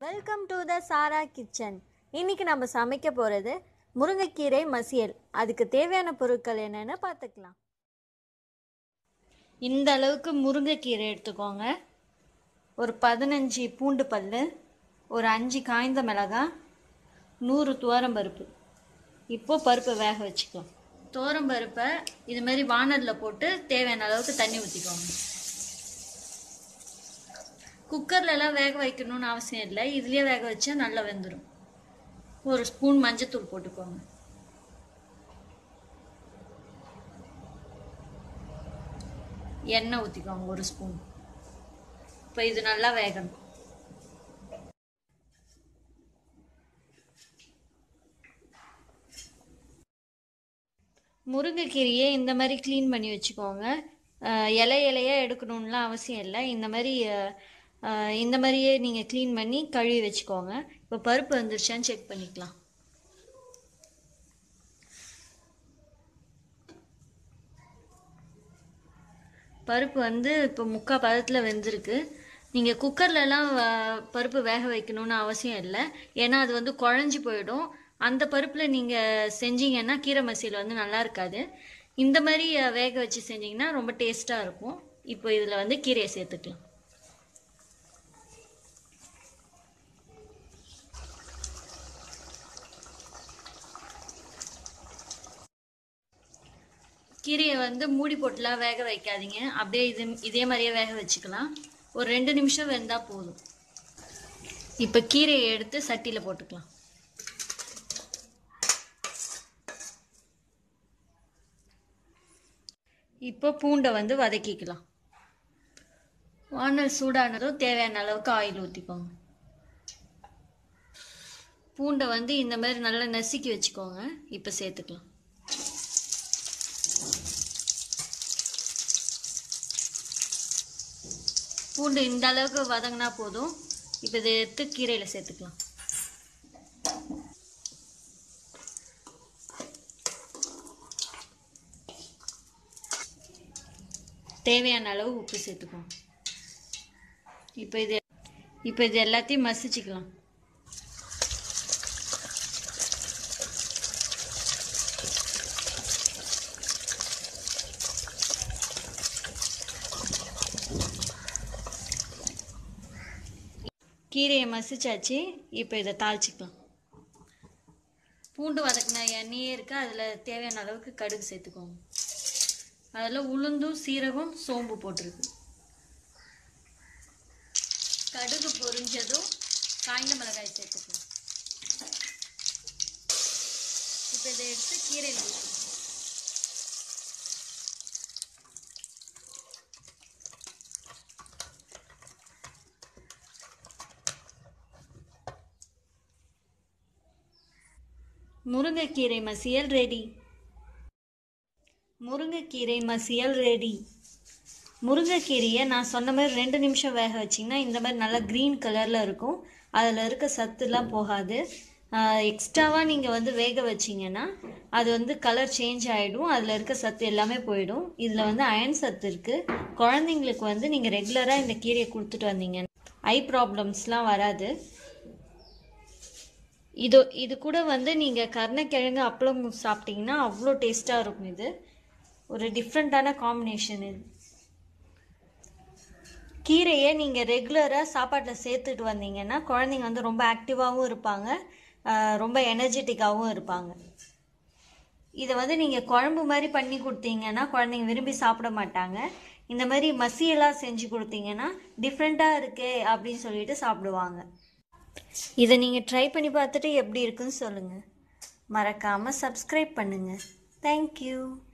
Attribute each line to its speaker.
Speaker 1: welcome to the Sara kitchen இன்னைக்கு நம்ம சமைக்க போகிறது முருங்கைக்கீரை மசியல் அதுக்கு தேவையான பொருட்கள் என்னென்னு பார்த்துக்கலாம் இந்த அளவுக்கு முருங்கைக்கீரை எடுத்துக்கோங்க ஒரு பதினஞ்சு பூண்டு பல் ஒரு அஞ்சு காய்ந்த மிளகாய் நூறு துவரம்பருப்பு இப்போ பருப்பை வேக வச்சுக்கலாம் துவரம்பருப்பை இது மாதிரி வானலில் போட்டு தேவையான அளவுக்கு தண்ணி ஊற்றிக்கோங்க குக்கர்லலாம் வேக வைக்கணும்னு அவசியம் இல்லை இதுலேயே வேக வச்சா நல்லா வெந்துடும் ஒரு ஸ்பூன் மஞ்சத்தூள் போட்டுக்கோங்க எண்ணெய் ஊற்றிக்கோங்க ஒரு ஸ்பூன் இப்போ இது நல்லா வேகணும் முருங்கைக்கீரையை இந்த மாதிரி க்ளீன் பண்ணி வச்சுக்கோங்க அஹ் இலை இலையாக எடுக்கணும்லாம் அவசியம் இல்லை இந்த மாதிரி அஹ், அஹ், இந்த மாதிரியே நீங்கள் க்ளீன் பண்ணி கழுவி வச்சுக்கோங்க இப்போ பருப்பு வந்துருச்சான்னு செக் பண்ணிக்கலாம் பருப்பு வந்து இப்போ முக்கால் பதத்தில் வெந்திருக்கு நீங்கள் குக்கர்லலாம் வ- பருப்பு வேக வைக்கணும்னு அவசியம் இல்லை ஏன்னா அது வந்து குழஞ்சி போயிடும் அந்த பருப்பில் நீங்கள் செஞ்சீங்கன்னா கீரை மசியல் வந்து நல்லா இருக்காது இந்த மாதிரி அஹ், வேக வச்சு செஞ்சீங்கன்னா ரொம்ப டேஸ்ட்டாக இருக்கும் இப்போ இதில் வந்து கீரையை சேர்த்துக்கலாம் கீரையை வந்து மூடி போட்டுலாம் வேக வைக்காதீங்க அப்படியே இது இதே மாதிரியே வேக வச்சுக்கலாம் ஒரு ரெண்டு நிமிஷம் வெந்தா போதும் இப்போ கீரையை எடுத்து சட்டியில் போட்டுக்கலாம் இப்போ பூண்டை வந்து வதக்கிக்கலாம் வானல் சூடானதும் தேவையான அளவுக்கு ஆயில் ஊற்றிக்கோங்க பூண்டை வந்து இந்த மாதிரி நல்லா நசுக்கி வச்சுக்கோங்க இப்போ சேர்த்துக்கலாம் பூண்டு இந்த அளவுக்கு வதங்கினா போதும் இப்போ இதை எடுத்து கீரையில் சேர்த்துக்கலாம் தேவையான அளவு உப்பு சேர்த்துக்கோங்க இப்போ இது இப்போ இது எல்லாத்தையும் மசிச்சுக்கலாம் கீரையை மசிச்சாச்சு இப்போ இதை தாளிச்சிக்கலாம் பூண்டு வதக்கின எண்ணெயே இருக்கு அதில் தேவையான அளவுக்கு கடுகு சேர்த்துக்கோங்க அதில் உளுந்தும் சீரகம் சோம்பு போட்டிருக்கு கடுகு பொரிஞ்சதும் காய்ந்த மிளகாய் சேர்த்துக்கலாம் இப்போ இதை எடுத்து கீரையில் ஊற்றணும் முருங்கைக்கீரை மசியல் ரெடி முருங்கைக்கீரை மசியல் ரெடி முருங்கைக்கீரையை நான் சொன்ன மாதிரி ரெண்டு நிமிஷம் வேக வச்சிங்கன்னா இந்த மாதிரி நல்லா க்ரீன் கலரில் இருக்கும் அதில் இருக்க சத்துலாம் போகாது எக்ஸ்ட்ராவாக நீங்கள் வந்து வேக வச்சிங்கன்னா அது வந்து கலர் சேஞ்ச் ஆகிடும் அதில் இருக்க சத்து எல்லாமே போயிடும் இதில் வந்து அயன் சத்து இருக்குது குழந்தைங்களுக்கு வந்து நீங்கள் ரெகுலராக இந்த கீரையை கொடுத்துட்டு வந்தீங்கன்னா ஐ ப்ராப்ளம்ஸ்லாம் வராது இது இது கூட வந்து நீங்கள் கருணக்கிழங்கு அப்பளம் சாப்பிட்டீங்கன்னா அவ்வளோ டேஸ்ட்டாக இருக்கும் இது ஒரு டிஃப்ரெண்ட்டான காம்பினேஷன் இது கீரையை நீங்கள் ரெகுலராக சாப்பாட்டில் சேர்த்துட்டு வந்தீங்கன்னா குழந்தைங்க வந்து ரொம்ப ஆக்டிவாகவும் இருப்பாங்க ஆஹ் ரொம்ப எனர்ஜெட்டிக்காகவும் இருப்பாங்க இதை வந்து நீங்கள் குழம்பு மாதிரி பண்ணி கொடுத்தீங்கன்னா குழந்தைங்க விரும்பி சாப்பிட மாட்டாங்க இந்த மாதிரி மசியெல்லாம் செஞ்சு கொடுத்தீங்கன்னா டிஃப்ரெண்ட்டாக இருக்கே அப்படின்னு சொல்லிட்டு சாப்பிடுவாங்க இதை நீங்கள் ட்ரை பண்ணி பார்த்துட்டு எப்படி இருக்குன்னு சொல்லுங்கள் மறக்காமல் சப்ஸ்கிரைப் பண்ணுங்கள் தேங்க்யூ